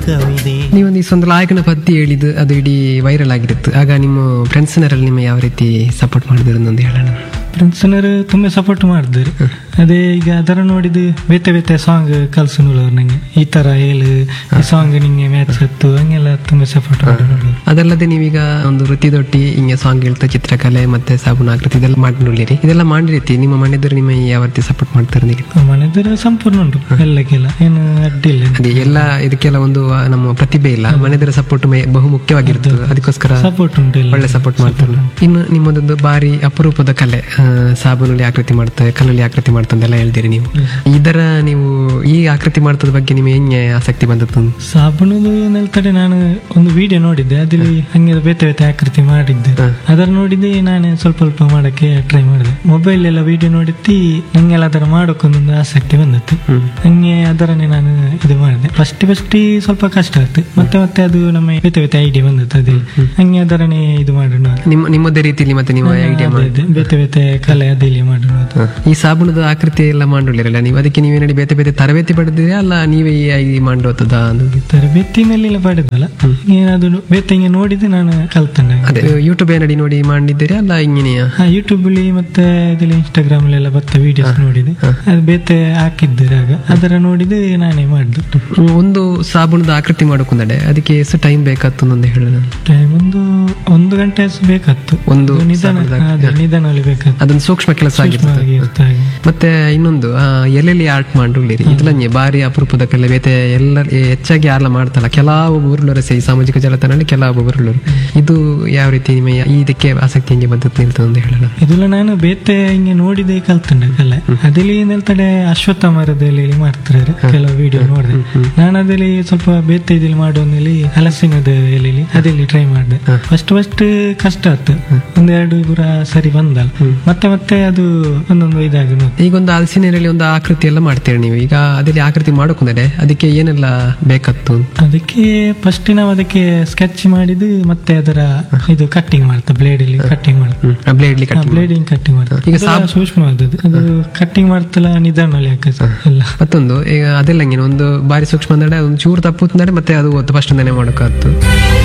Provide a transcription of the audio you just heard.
ಲೋಕವಿದೆ ನೀವೊಂದು ಈ ಒಂದು ಲಾಯಕನ ಪದ್ಯ ಹೇಳಿದ್ದು ಅದು ಇಡೀ ವೈರಲ್ ಆಗಿರುತ್ತೆ ಆಗ ನಿಮ್ಮ ಫ್ರೆಂಡ್ಸ್ನರಲ್ಲಿ ನಿಮ್ಮ ಯಾವ ರೀತಿ ಸಪೋರ್ಟ್ ಮಾಡಿದ್ರು ಒಂದು ಹೇಳೋಣ ಫ್ರೆಂಡ್ಸ್ನವರು ತುಂಬಾ ಸಪೋರ್ಟ್ ಮಾಡಿದ್ರು ಅದೇ ಈಗ ಅದರ ನೋಡಿದ್ದು ಬೇತೆ ಬೇತೆ ಸಾಂಗ್ ಕಲ್ಸುನೂರು ನಂಗೆ ಈ ತರ ಹೇಳು ಈ ಸಾಂಗ್ ನಿಂಗೆ ಮ್ಯಾಚ್ ಹತ್ತು ಹಂಗೆಲ್ಲ ತುಂಬಾ ಸಪೋರ್ಟ್ ಮಾಡಿದ್ರು ಅದಲ್ಲದೆ ನೀವೀಗ ಒಂದು ವೃತ್ತಿದೊಟ್ಟಿ ಹಿಂಗೆ ಸಾಂಗ್ ಹೇಳ್ತಾ ಚಿತ್ರಕಲೆ ಮತ್ತೆ ಸಾಬೂನು ಆಕೃತಿ ಇದೆಲ್ಲ ಮಾಡಿರಿ ಇದೆಲ್ಲ ಮಾಡಿರ್ತಿ ನಿಮ್ಮ ಮನೆಯವರು ನಿಮ್ಮ ಯಾವ ರೀತಿ ಸಪೋರ್ಟ್ ಮಾಡ್ತಾರೆ ನೀವು ಮನೆದ್ರ ಸಂಪೂರ್ಣ ಉಂಟು ಎಲ್ಲಕ್ಕೆಲ್ಲ ಏನು ಅಡ್ಡಿಲ್ಲ ಅದೇ ಎಲ್ಲ ಇದಕ್ಕೆಲ್ಲ ಒಂದು ಆ, ನಮ್ಮ ಪ್ರತಿಭೆ ಇಲ್ಲ ಮನೆಯದರ ಸಪೋರ್ಟ್ ಬಹು ಮುಖ್ಯವಾಗಿರ್ತದೆ ಅದಕ್ಕೋಸ್ಕರ ಸಪೋರ್ಟ್ ಉಂಟು ಎಲ್ಲ ಒಳ್ಳೆ ಸಪೋರ್ಟ್ ಮಾಡ್ತಾರೆ ಇನ್ನು ನಿಮ್ಮದೊಂದು ಬಾರಿ ಅಪರೂಪದ ಕಲೆ ಆ, ಸಾಬೂನಲ್ಲಿ ಆಕೃತಿ ಮಾಡ್ತಾರೆ ಕಲ್ಲಲ್ಲಿ ಆಕೃತಿ ಮಾಡ್ತಂದೆಲ್ಲ ಹೇಳ್ತೀರಿ ನೀವು ಇದರ ನೀವು ಈ ಆಕೃತಿ ಮಾಡ್ತದ ಬಗ್ಗೆ ನಿಮಗೆ ಹೆಂಗೆ ಆಸಕ್ತಿ ಬಂದದ್ದು ಸಾಬೂನದು ನೆಲ್ತಡೆ ನಾನು ಒಂದು ವಿಡಿಯೋ ನೋಡಿದ್ದೆ ಅದಲ್ಲಿ ಹಂಗೆ ಬೇತೆ ಬೇತೆ ಆಕೃತಿ ಮಾಡಿದ್ದೆ ಅದರ ನೋಡಿದ್ದೆ ನಾನು ಸ್ವಲ್ಪ ಸ್ವಲ್ಪ ಮಾಡಕ್ಕೆ ಟ್ರೈ ಮಾಡಿದೆ ಮೊಬೈಲ್ ಎಲ್ಲ ವಿಡಿಯೋ ನೋಡಿದ್ದಿ ನಂಗೆಲ್ಲ ಅದರ ಮಾಡೋಕೊಂದೊಂದು ಆಸಕ್ತಿ ಬಂದದ್ದು ಹಂಗೆ ಅದರನ್ನೇ ನಾನು ಇದು ಮಾಡಿದೆ ಫಸ್ಟ್ ಫಸ್ಟ್ ಸ್ವಲ್ಪ ಕಷ್ಟ ಆಯ್ತು ಮತ್ತೆ ಮತ್ತೆ ಅದು ನಮ್ಮ ಬೇತೆ ಬೇತೆ ಐಡಿಯಾ ಬಂದದ್ದು ಅದೇ ಹಂಗೆ ಅದರನ್ನೇ ಇದು ಮಾಡೋಣ ನಿಮ್ಮ ನಿಮ್ಮದೇ ರೀತಿಯಲ್ಲಿ ಮತ್ತೆ ನೀವು ಐಡಿಯಾ ಮಾಡಿ ಅದೇ, ಬೇತೆ ಬೇತೆ ಕಲೆ ಅದಿಲ್ಲಿ ಮಾಡೋಣ ಈ ಸಾಬೂನದ ಆಕೃತಿ ಎಲ್ಲ ಮಾಡಿರಲಿಲ್ಲ ನೀವು ಅದಕ್ಕೆ ನೀವೇ ನೋಡಿ ಬೇತೆ ಬೇತೆ ತರಬೇತಿ ಪಡೆದಿದ್ದೀರಾ ಅಲ್ಲ ನೀವೇ ಈ ಮಾಡೋತದ ತರಬೇತಿ ಮೇಲೆಲ್ಲ ಪಡೆದಲ್ಲ ಏನಾದ್ರು ಬೇತೆ ಹಿಂಗೆ ನೋಡಿದ್ರೆ ನಾನು ಕಲ್ತಂಡೆ ಅದೇ ಯೂಟ್ಯೂಬ್ ನಡಿ ನೋಡಿ ಮಾಡಿದ್ದೀರಾ ಅಲ್ಲ ಹಿಂಗೇನೆಯ ಹಾ ಯೂಟ್ಯೂಬ್ ಅಲ್ಲಿ ಮತ್ತೆ ಇದ್ರಲ್ಲಿ ಇನ್ಸ್ಟಾಗ್ರಾಮ್ ಅಲ್ಲೆಲ್ಲ ಬರ್ತಾ ವಿಡಿಯೋಸ್ ನೋಡಿದೆ ಅದು ಬೇತೆ ಹಾಕಿದ್ದಾರೆ ಆಗ ಅದರ ನೋಡಿದೆ ನಾನೇ ಮಾಡಿದ್ದು ಒಂದು ಸಾಬೂನದ ಆಕೃತಿ ಮಾಡೋಕೊಂಡೆ ಅದಕ್ಕೆ ಎಷ್ಟು ಟೈಮ್ ಬೇಕಾಗ್ತದೆ ಒಂದು ಹೇಳೋಣ ಟೈಮ್ ಒಂದು ಒಂದು ಗಂಟೆ ಅಷ್ಟು ಬೇಕಾತ್ತು ಒಂದು ಅದು ನಿಧಾನ ಅದೇ, ನಿಧಾನದಲ್ಲಿ ಬೇಕಾತ್ತು ಅದೊಂದು ಸೂಕ್ಷ್ಮ ಕೆಲಸ ಆಗಿರ್ತದೆ ಹಾಗೆ ಇರ್ತ ಹಾಗೆ. ಮತ್ತೆ ಇನ್ನೊಂದು ಆ, ಎಲ್ಲೆಲ್ಲಿ ಆರ್ಟ್ ಮಾಡಿರಿ ಇದ್ಲನ್ನೇ ಬಾರಿ ಅಪರೂಪದ ಕಲೆ ಬೇತೆ ಎಲ್ಲ ಹೆಚ್ಚಾಗಿ ಯಾರೆಲ್ಲ ಮಾಡ್ತಲ್ಲ ಕೆಲವು ಉರುಳರು ಸೈ ಸಾಮಾಜಿಕ ಜಾಲತಾಣದಲ್ಲಿ ಕೆಲವು ಉರುಳರು ಇದು ಯಾವ ರೀತಿ ನಿಮ್ಮ ಈ ಇದಕ್ಕೆ ಆಸಕ್ತಿ ಹೆಂಗೆ ಬಂದದ್ದು ನಿಲ್ತದೆ ಅಂತ ಹೇಳೋಣ ಇದೆಲ್ಲ ನಾನು ಬೇತೆ ಹಿಂಗೆ ನೋಡಿದೆ ಕಲ್ತಂಡೆ ಕಲೆ ಅದಲ್ಲಿ ನಿಲ್ತಡೆ ಅಶ್ವತ್ಥ ಮರದಲ್ಲಿ ಮಾಡ್ತಾರೆ ಕೆಲವು ವಿಡಿಯೋ ನೋಡಿದೆ ನಾನು ಅದಲ್ಲಿ ಸ್ವಲ್ಪ ಬೇತೆ ಇದಲ್ಲಿ ಮಾಡುವಲ್ಲಿ ಹಲಸಿನದ ಎಲೆಲಿ ಅದಲ್ಲಿ ಟ್ರೈ ಮಾಡಿದೆ ಫಸ್ಟ್ ಫಸ್ಟ್ ಕಷ್ಟ ಆಯ್ತು ಒಂದೆರಡು ಪುರ ಸರಿ ಬಂದಲ್ಲ ಮತ್ತೆ ಮತ್ತೆ ಅದು ಒಂದೊಂದು ಇದಾಗಿ ನೋಡ್ತು. ಈಗ ಒಂದು ಹಲಸಿನಲ್ಲಿ ಒಂದು ಆಕೃತಿ ಎಲ್ಲ ಮಾಡ್ತೀರಿ ನೀವು ಈಗ ಅದಲ್ಲಿ ಆಕೃತಿ ಮಾಡೋಕೊಂಡೆ ಅದಕ್ಕೆ ಏನೆಲ್ಲ ಬೇಕಾಗ್ತು ಅದಕ್ಕೆ ಫಸ್ಟ್ ನಾವು ಅದಕ್ಕೆ ಸ್ಕೆಚ್ ಮಾಡಿದ್ದು ಮತ್ತೆ ಅದರ ಇದು ಕಟ್ಟಿಂಗ್ ಮಾಡ್ತಾ ಬ್ಲೇಡ್ ಅಲ್ಲಿ ಕಟ್ಟಿಂಗ್ ಮಾಡ್ತಾ ಬ್ಲೇಡ್ಲಿ ಕಟ್ ಬ್ಲೇಡಿಂಗ್ ಕಟ್ಟಿಂಗ್ ಮಾಡ್ತಾ ಈಗ ಈಗ ಸೂಕ್ಷ್ಮವಾದದ್ದು ಅದು ಕಟ್ಟಿಂಗ್ ಮಾಡ್ತಲ್ಲ ನಿಧಾನದಲ್ಲಿ ಹಾಕಿ ಎಲ್ಲ ಮತ್ತೊಂದು ಈಗ ಅದೆಲ್ಲ ಹಂಗೇನೆ ಒಂದು ಬಾರಿ ಸೂಕ್ಷ್ಮ ಅಂದ್ರೆ ಒಂದು ಚೂರು ತಪ್ಪುತ್ತಂದ್ರೆ ಮತ್ತೆ ಅದು ಫಸ್ಟ್ ಅಂತಾನೆ ಮಾಡೋಕ್ಕಾಗ್ತು